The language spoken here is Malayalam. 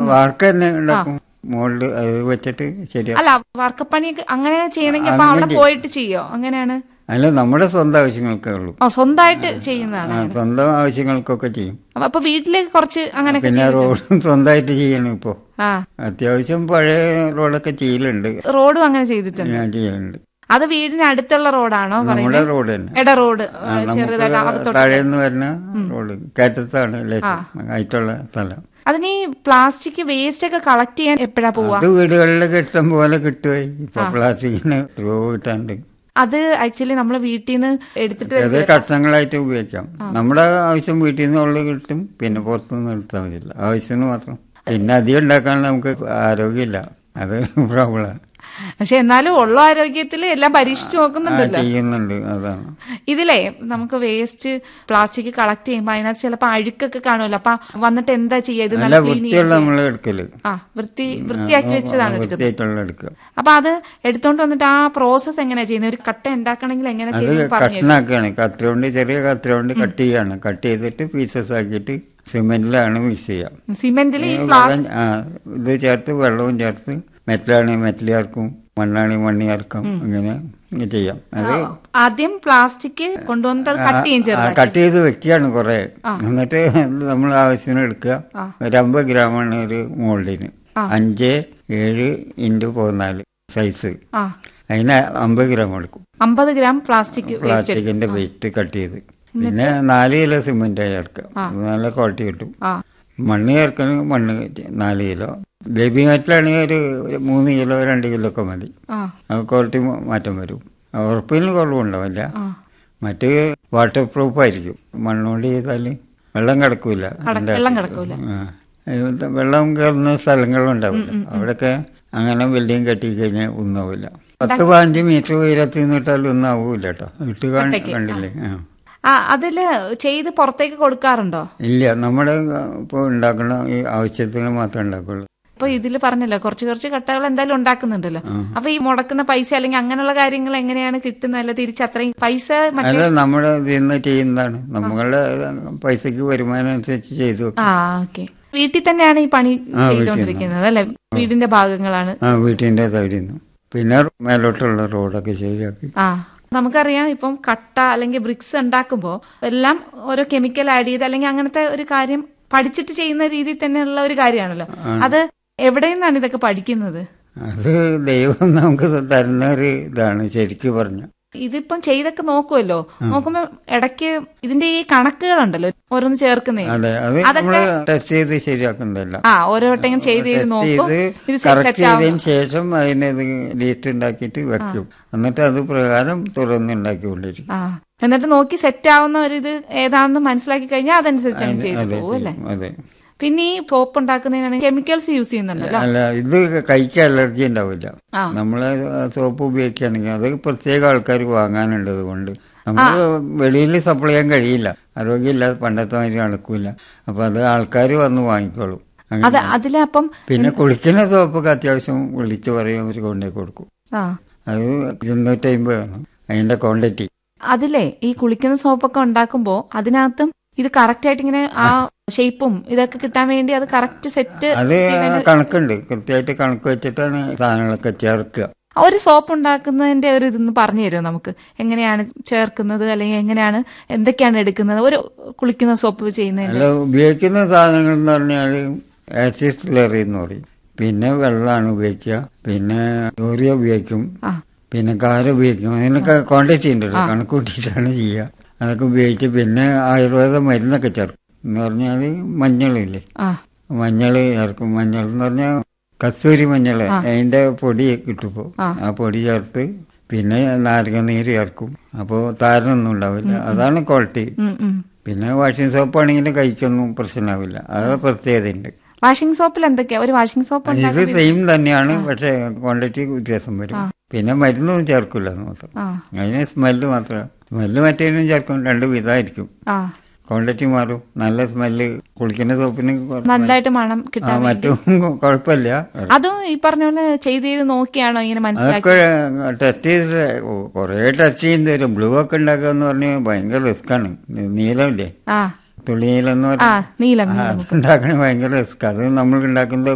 വാർക്ക് തന്നെ ഉണ്ടാക്കും മുകളിൽ അത് വെച്ചിട്ട് ശരിയാ അല്ല വർക്കപ്പണിയൊക്കെ അങ്ങനെ ചെയ്യണമെങ്കിൽ അപ്പൊ അവിടെ പോയിട്ട് ചെയ്യോ അങ്ങനെയാണ് അല്ല നമ്മുടെ സ്വന്തം ആവശ്യങ്ങൾക്കേ ഉള്ളൂ ഓ സ്വന്തമായിട്ട് ചെയ്യുന്നതാണ് ആ, സ്വന്തം ആവശ്യങ്ങൾക്കൊക്കെ ചെയ്യും അപ്പൊ- അപ്പൊ വീട്ടിലേക്ക് കുറച്ച് അങ്ങനെയൊക്കെ പിന്നെ റോഡും സ്വന്തമായിട്ട് ചെയ്യണം ഇപ്പോ ആ അത്യാവശ്യം പഴയ റോഡൊക്കെ ചെയ്യലുണ്ട് റോഡും അങ്ങനെ ചെയ്തിട്ടുണ്ട് ഞാൻ ചെയ്യലുണ്ട് അത് വീടിന് അടുത്തുള്ള റോഡാണോ നമ്മുടെ പറയുന്നത് റോഡ് തന്നെ എട റോഡ് ആ, ചെറുതായിട്ട് നമുക്ക് അകത്തോട്ട് താഴേന്ന് വരുന്ന റോഡ് കയറ്റത്താണ് ലേശം ആയിട്ടുള്ള സ്ഥലം അതിന് ഈ പ്ലാസ്റ്റിക് വേസ്റ്റ് ഒക്കെ കളക്ട് ചെയ്യാൻ എപ്പോഴാ പോവാ അത് വീടുകളിലൊക്കെ ഇഷ്ടം പോലെ കിട്ടുമായി ഇപ്പൊ പ്ലാസ്റ്റിക്കിന് ത്രോ കിട്ടാണ്ട് അത് ആക്ച്വലി നമ്മൾ വീട്ടിൽ നിന്ന് എടുത്തിട്ട് ചെറിയ കഷ്ണങ്ങളായിട്ട് ഉപയോഗിക്കാം നമ്മുടെ ആവശ്യം വീട്ടിൽ നിന്ന് ഉള്ളത് കിട്ടും പിന്നെ പുറത്തുനിന്ന് എടുത്താൽ മതിയില്ല ആവശ്യത്തിന് മാത്രം പിന്നെ അധികം ഉണ്ടാക്കാൻ നമുക്ക് ആരോഗ്യമില്ല അത് പ്രോബ്ലം പക്ഷെ എന്നാലും ഉള്ള ആരോഗ്യത്തിൽ എല്ലാം പരീക്ഷിച്ചു നോക്കുന്നുണ്ടല്ലോ ചെയ്യുന്നുണ്ട് അതാണ് ഇതിലേ നമുക്ക് വേസ്റ്റ് പ്ലാസ്റ്റിക് കളക്ട് ചെയ്യുമ്പോ അതിനകത്ത് ചിലപ്പോ അഴുക്കൊക്കെ കാണുമല്ലോ അപ്പൊ വന്നിട്ട് എന്താ ചെയ്യാ ഇത് നല്ല നല്ല ക്ലീൻ വൃത്തിയുള്ള നമ്മൾ എടുക്കല് ആ വൃത്തി വൃത്തിയാക്കി വെച്ചതാണ് എടുക്കുന്നത് വൃത്തിയായിട്ടുള്ള എടുക്കുക അപ്പൊ അത് എടുത്തോണ്ട് വന്നിട്ട് ആ പ്രോസസ് എങ്ങനെയാ ചെയ്യുന്നത് ഒരു കട്ട ഉണ്ടാക്കണമെങ്കിൽ എങ്ങനെ അത് ചെയ്യുന്നത് പറഞ്ഞു കഷ്ണാക്കുകയാണ് കത്രി കൊണ്ട് ചെറിയ കത്രി കൊണ്ട് കട്ട് ചെയ്യാണ് കട്ട് ചെയ്തിട്ട് പീസസ് ആക്കിയിട്ട് സിമെന്റിലാണ് മിക്സ് ചെയ്യാം സിമെന്റിൽ ഈ വെള്ളം ആ, ഇത് ചേർത്ത് വെള്ളവും ചേർത്ത് മെറ്റലാണെങ്കിൽ മെറ്റൽ ചേർക്കും മണ്ണാണെങ്കിൽ മണ്ണ് ചേർക്കും അങ്ങനെ ഇങ്ങനെ ചെയ്യാം അത് ആദ്യം പ്ലാസ്റ്റിക് കൊണ്ടുവന്നിട്ട് അത് കട്ട് ചെയ്യും ആ, ചെറുതാക്കി കട്ട് ചെയ്ത് വെക്കുകയാണ് കുറെ എന്നിട്ട് നമ്മൾ ആവശ്യത്തിന് എടുക്കുക ഒരു അമ്പത് ഗ്രാമാണ് ഒരു മോൾഡിന് അഞ്ച് ഏഴ് ഇൻറ്റു പതിനാല് സൈസ് ആ അതിന് അമ്പത് ഗ്രാം എടുക്കും അമ്പത് ഗ്രാം പ്ലാസ്റ്റിക് വേസ്റ്റ് പ്ലാസ്റ്റിക്കിന്റെ വെയിറ്റ് കട്ട് ചെയ്ത് പിന്നെ നാല് കിലോ സിമെന്റ് ചേർക്കാം നല്ല ക്വാളിറ്റി കിട്ടും ആ മണ്ണ് ചേർക്കണമെങ്കിൽ മണ്ണ് നാല് കിലോ ബേബി മെറ്റലാണെങ്കിൽ ഒരു ഒരു മൂന്ന് കിലോ രണ്ട് കിലോ ഒക്കെ മതി ആ അത് ക്വാളിറ്റി മാറ്റം വരും ഉറപ്പിന് കുറവുണ്ടാവില്ല ആ മറ്റ് വാട്ടർ പ്രൂഫ് ആയിരിക്കും മണ്ണുകൊണ്ട് ചെയ്താൽ വെള്ളം കിടക്കൂല അതിന്റെ വെള്ളം അകത്ത്. കിടക്കൂല. ആ. ഇത് വെള്ളം കയറുന്ന സ്ഥലങ്ങളുണ്ടാവില്ല അവിടെയൊക്കെ അങ്ങനെ ബിൽഡിംഗ് കെട്ടി കഴിഞ്ഞാൽ ഒന്നാവില്ല പത്ത് പതിനഞ്ച് മീറ്റർ ഉയരത്തിൽ നിന്നിട്ടാൽ ഒന്നാവൂല കേട്ടോ ഇട്ട് കാണി- കണ്ടില്ലേ ആ ആ അതില് ചെയ്ത് പുറത്തേക്ക് കൊടുക്കാറുണ്ടോ ഇല്ല നമ്മുടെ ഇപ്പോൾ ഉണ്ടാക്കുന്ന ഈ ആവശ്യത്തിന് മാത്രമേ ഉണ്ടാക്കുള്ളൂ അപ്പൊ ഇതില് പറഞ്ഞല്ലോ കുറച്ച് കുറച്ച് കട്ടകൾ എന്തായാലും ഉണ്ടാക്കുന്നുണ്ടല്ലോ അപ്പൊ ഈ മുടക്കുന്ന പൈസ അല്ലെങ്കിൽ അങ്ങനെയുള്ള കാര്യങ്ങൾ എങ്ങനെയാണ് കിട്ടുന്നതല്ല തിരിച്ച് അത്രയും പൈസ മറ്റേ അല്ല നമ്മുടെ ഇതിൽ നിന്ന് ചെയ്യുന്നതാണ് നമ്മളുടെ പൈസക്ക് വരുമാനം അനുസരിച്ച് ചെയ്തു വെക്കും. ആ ഓക്കെ വീട്ടിൽ തന്നെയാണ് ഈ പണി ചെയ്തുകൊണ്ടിരിക്കുന്നത് അല്ലെ വീടിന്റെ ഭാഗങ്ങളാണ് ആ വീട്ടിന്റെ സൈഡിൽ നിന്ന് പിന്നെ മേലോട്ടുള്ള റോഡൊക്കെ ശരിയാക്കി ആ നമുക്കറിയാം ഇപ്പം കട്ട അല്ലെങ്കിൽ ബ്രിക്സ് ഉണ്ടാക്കുമ്പോൾ എല്ലാം ഓരോ കെമിക്കൽ ആഡ് ചെയ്ത് അല്ലെങ്കിൽ അങ്ങനത്തെ ഒരു കാര്യം പഠിച്ചിട്ട് ചെയ്യുന്ന രീതിയിൽ തന്നെയുള്ള ഒരു കാര്യമാണല്ലോ അത് എവിടെ നിന്നാണ് ഇതൊക്കെ പഠിക്കുന്നത് അത് ദൈവം നമുക്ക് തരുന്ന ഒരു ഇതാണ് ശരിക്ക് പറഞ്ഞ ഇതിപ്പം ചെയ്തൊക്കെ നോക്കുമല്ലോ നോക്കുമ്പോ ഇടയ്ക്ക് ഇതിന്റെ ഈ കണക്കുകളുണ്ടല്ലോ ഓരോന്ന് ചേർക്കുന്നേ അതെ അത് നമ്മള് ടെസ്റ്റ് ചെയ്ത് ശരിയാക്കുന്നതല്ല ആ ഓരോ വട്ടം ഇങ്ങനെ ചെയ്ത് ചെയ്ത് ടെസ്റ്റ് നോക്കും ചെയ്ത് ഇത് കറക്റ്റ് സെറ്റ് ആവും ചെയ്തതിന് ശേഷം അതിനത് ലീസ്റ്റ് ഉണ്ടാക്കിയിട്ട് വെക്കും എന്നിട്ട് അത് പ്രകാരം തുറന്ന് ഉണ്ടാക്കിക്കൊണ്ടിരിക്കും ആ എന്നിട്ട് നോക്കി സെറ്റ് ആവുന്ന ഒരു ഇത് ഏതാണെന്ന് മനസ്സിലാക്കി കഴിഞ്ഞാൽ അതനുസരിച്ച് അങ്ങ് ചെയ്ത് അതെ പോകും അല്ലേ അതെ പിന്നെ ഈ സോപ്പ് ഉണ്ടാക്കുന്നതിനാണെങ്കിൽ കെമിക്കൽസ് യൂസ് ചെയ്യുന്നുണ്ടല്ലോ അല്ല ഇത് കൈക്ക് അലർജി ഉണ്ടാവില്ല ആ. നമ്മള് സോപ്പ് ഉപയോഗിക്കുകയാണെങ്കിൽ അത് പ്രത്യേക ആൾക്കാർ വാങ്ങാനുള്ളത് കൊണ്ട് നമുക്ക് വെളിയിൽ സപ്ലൈ ചെയ്യാൻ കഴിയില്ല ആരോഗ്യമില്ലാതെ പണ്ടത്തെ മാതിരി നടക്കൂല അപ്പൊ അത് ആൾക്കാർ വന്ന് വാങ്ങിക്കോളും അങ്ങനെ. അത് അതിലപ്പം പിന്നെ കുളിക്കുന്ന സോപ്പൊക്കെ അത്യാവശ്യം വിളിച്ചു പറയും അവർ കൊണ്ടേ കൊടുക്കും ആ അത് ഇരുന്നൂറ്റമ്പതാണ് അതിന്റെ ക്വാണ്ടിറ്റി അതിലെ ഈ കുളിക്കുന്ന സോപ്പൊക്കെ ഉണ്ടാക്കുമ്പോ അതിനകത്തും ഇത് കറക്റ്റ് ആയിട്ട് ഇങ്ങനെ ആ ഷേപ്പും ഇതൊക്കെ കിട്ടാൻ വേണ്ടി അത് കറക്റ്റ് സെറ്റ് അത് കണക്കുണ്ട് കൃത്യമായിട്ട് കണക്ക് വെച്ചിട്ടാണ് സാധനങ്ങളൊക്കെ ചേർക്കുക ഒരു സോപ്പ് ഉണ്ടാക്കുന്നതിന്റെ ഒരു ഇതൊന്ന് പറഞ്ഞു തരുമോ നമുക്ക് എങ്ങനെയാണ് ചേർക്കുന്നത് അല്ലെങ്കിൽ എങ്ങനെയാണ് എന്തൊക്കെയാണ് എടുക്കുന്നത് ഒരു കുളിക്കുന്ന സോപ്പ് ചെയ്യുന്നതിന് അല്ല ഉപയോഗിക്കുന്ന സാധനങ്ങൾ എന്ന് പറഞ്ഞാൽ ആസിഡ് സ്ലറി എന്ന് പറയും പിന്നെ വെള്ളമാണ് ഉപയോഗിക്കുക പിന്നെ യൂറിയ ഉപയോഗിക്കും ആ പിന്നെ കാര ഉപയോഗിക്കും അതിനൊക്കെ ക്വാണ്ടിറ്റി ഉണ്ടല്ലോ കണക്ക് കൂട്ടിയിട്ടാണ് ചെയ്യുക അതൊക്കെ ഉപയോഗിച്ച് പിന്നെ ആയുർവേദ മരുന്നൊക്കെ ചേർക്കും എന്ന് പറഞ്ഞാൽ മഞ്ഞളില്ലേ ആ മഞ്ഞൾ ചേർക്കും മഞ്ഞൾ എന്ന് പറഞ്ഞാൽ കസ്തൂരി മഞ്ഞൾ അതിന്റെ പൊടി കിട്ടുമ്പോൾ ആ പൊടി ചേർത്ത് പിന്നെ നാരങ്ങ നീര് ചേർക്കും അപ്പോൾ താരനൊന്നും ഉണ്ടാവില്ല അതാണ് ക്വാളിറ്റി ഉം ഉം പിന്നെ വാഷിംഗ് സോപ്പ് ആണെങ്കിൽ കൈക്കൊന്നും പ്രശ്നമാവില്ല അത് പ്രത്യേകതയുണ്ട് വാഷിംഗ് സോപ്പിൽ എന്തൊക്കെയാ ഒരു വാഷിംഗ് സോപ്പ് ഇത് സെയിം തന്നെയാണ് പക്ഷെ ക്വാണ്ടിറ്റി വ്യത്യാസം വരും പിന്നെ മരുന്നൊന്നും ചേർക്കില്ല എന്ന് മാത്രം ആ അതിന് സ്മെല്ല് മാത്രം സ്മെല്ല് മറ്റേതിനും ചേർക്കും രണ്ട് വിധമായിരിക്കും ആ ക്വാണ്ടിറ്റി മാറും നല്ല സ്മെല്ല് കുളിക്കുന്ന സോപ്പിന് കുറ- നല്ലതായിട്ട് മണം ആ കിട്ടാൻ മറ്റും കുഴപ്പമില്ല അതും ഈ പറഞ്ഞ പോലെ ചെയ്ത് ചെയ്ത് നോക്കിയാണോ ഇങ്ങനെ മനസ്സിലാക്കി അതൊക്കെ ടെസ്റ്റ് ചെയ്തിട്ട് കുറേ ടെസ്റ്റ് ചെയ്യുന്ന വരും ബ്ലൂ ഒക്കെ ഉണ്ടാക്കുക എന്ന് പറഞ്ഞാൽ ഭയങ്കര റിസ്ക്കാണ് നീലമില്ലേ ആ തുള്ളി നീലം എന്ന് ആ പറഞ്ഞാൽ നീലം അത് ഉണ്ടാക്കണേ ഭയങ്കര റിസ്ക് അത് നമ്മൾ ഉണ്ടാക്കുന്നത്